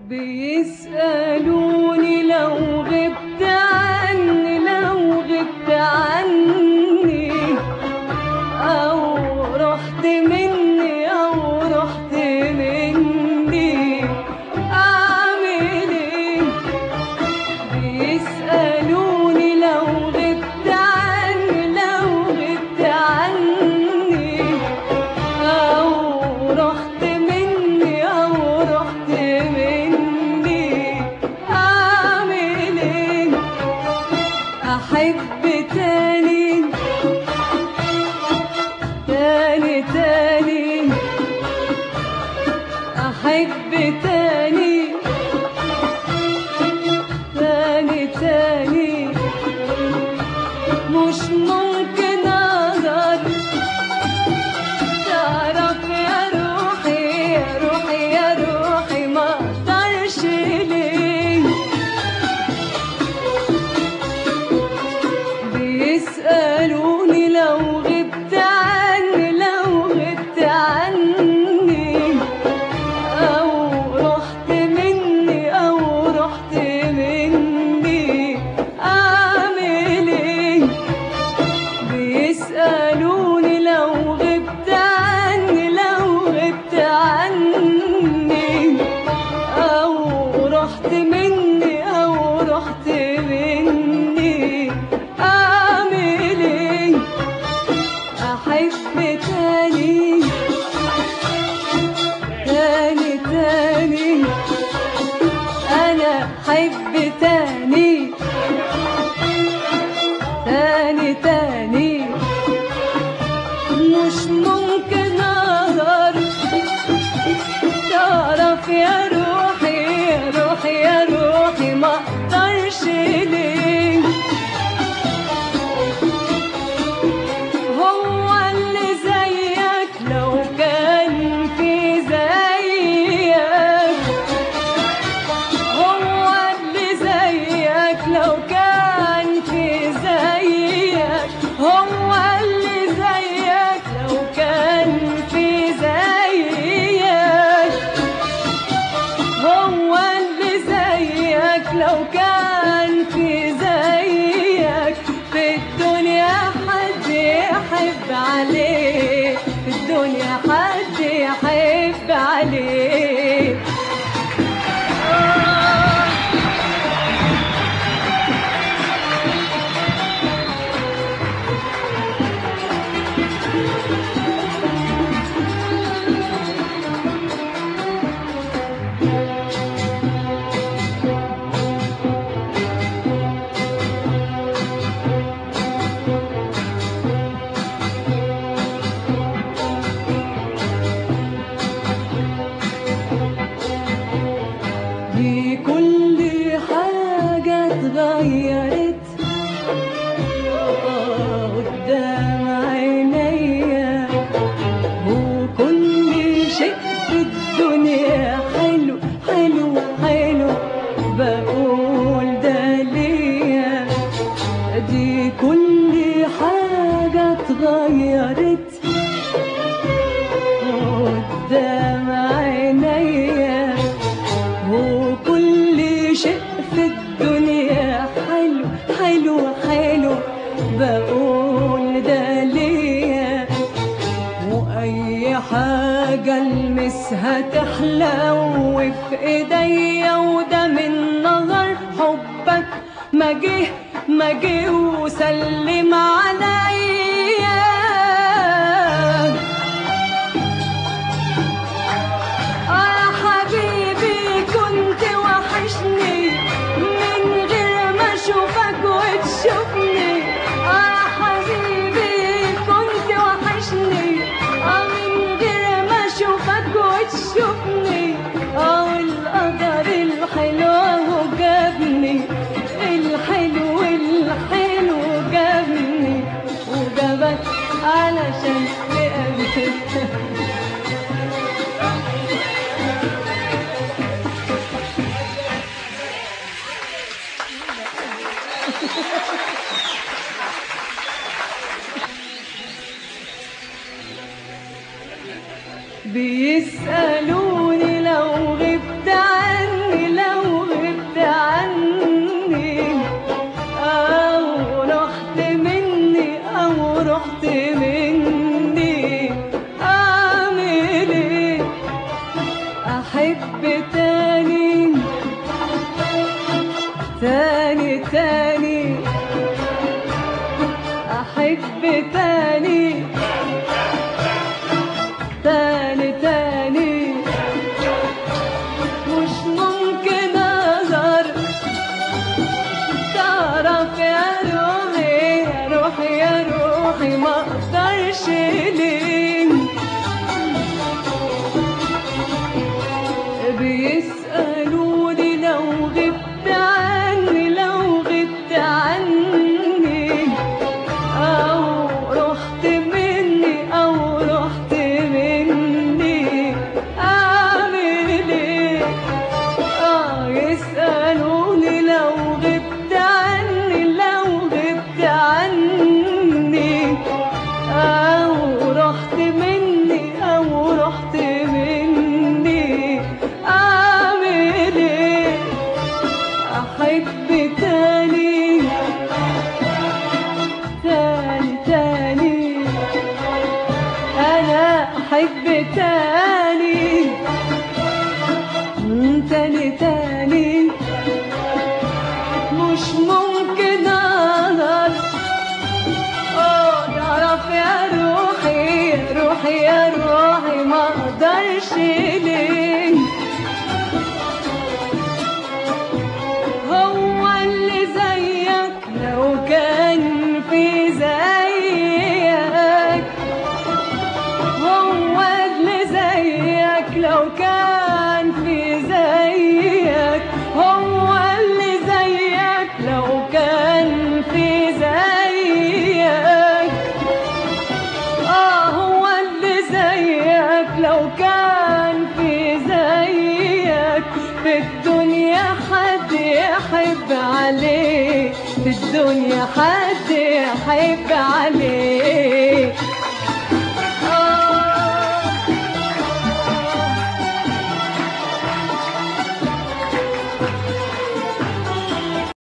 بيسألوني لو غبت عني لو غبت عني أو رحت مني أو رحت مني أعمل إيه بيسألوني لو غبت عني لو غبت عني أو رحت مني أو رحت مني أعمل إيه أحب تاني تاني تاني أحب تاني تاني تاني مش ممكن أقدر تعرف يا روحي يا روحي يا روحي ما أقدرش ليه بيسألوني لو غبت عني لو غبت عني أو رحت مني أو رحت مني أعمل إيه بيسألوني لو غبت عني لو غبت عني أو رحت مني أو رحت مني أعمل إيه أحب تاني تاني تاني أنا أحب تاني تاني تاني مش ممكن أقدر تعرف يا روحي يا روحي يا روحي ما أقدرش ليه هو اللي زيك لو كان في زيك هو اللي زيك لو كان في زيك هو اللي زيك لو كان في زيك هو اللي زيك لو كان في زيك في الدنيا حد يحب عليه في الدنيا حد يحب عليه دي كل حاجة اتغيرت آه، قدام عينيا وكل شيء في الدنيا حلو حلو حلو بقول ده ليا دي كل حاجة اتغيرت قدام عينيا وكل شيء في الدنيا حلو حلو حلو بقول ده ليا واي حاجة المسها تحلى وفي ايديا وده من نظر حبك ما جه ما جه وسلم عليا آه حبيبي كنت وحشني من غير ما اشوفك وتشوفني آه حبيبي كنت وحشني آه من غير ما اشوفك وتشوفني آه القدر الحلو اهو جابني الحلو الحلو جابني أحب تاني تاني تاني أحب تاني تاني تاني مش ممكن أقدر تعرف يا روحي يا روحي يا روحي ما أقدرش ليه بيسألوني لو غبت عني لو غبت عني أو رحت مني أو رحت مني أعمل إيه آه يسألوني لو غبت عني لو غبت عني أو رحت مني أو رحت مني أعمل إيه أحب تاني تاني تاني أنا أحب تاني مم، تاني تاني مش ممكن أقدر أوه تعرف يا روحي يا روحي يا روحي ما أقدرش ليه هو اللي زيك لو كان في زيك هو اللي زيك لو كان في زيك هو اللي زيك لو كان في زيك آه هو اللي زيك لو كان في زيك في الدنيا حد يحب عليه في الدنيا حد يحب عليه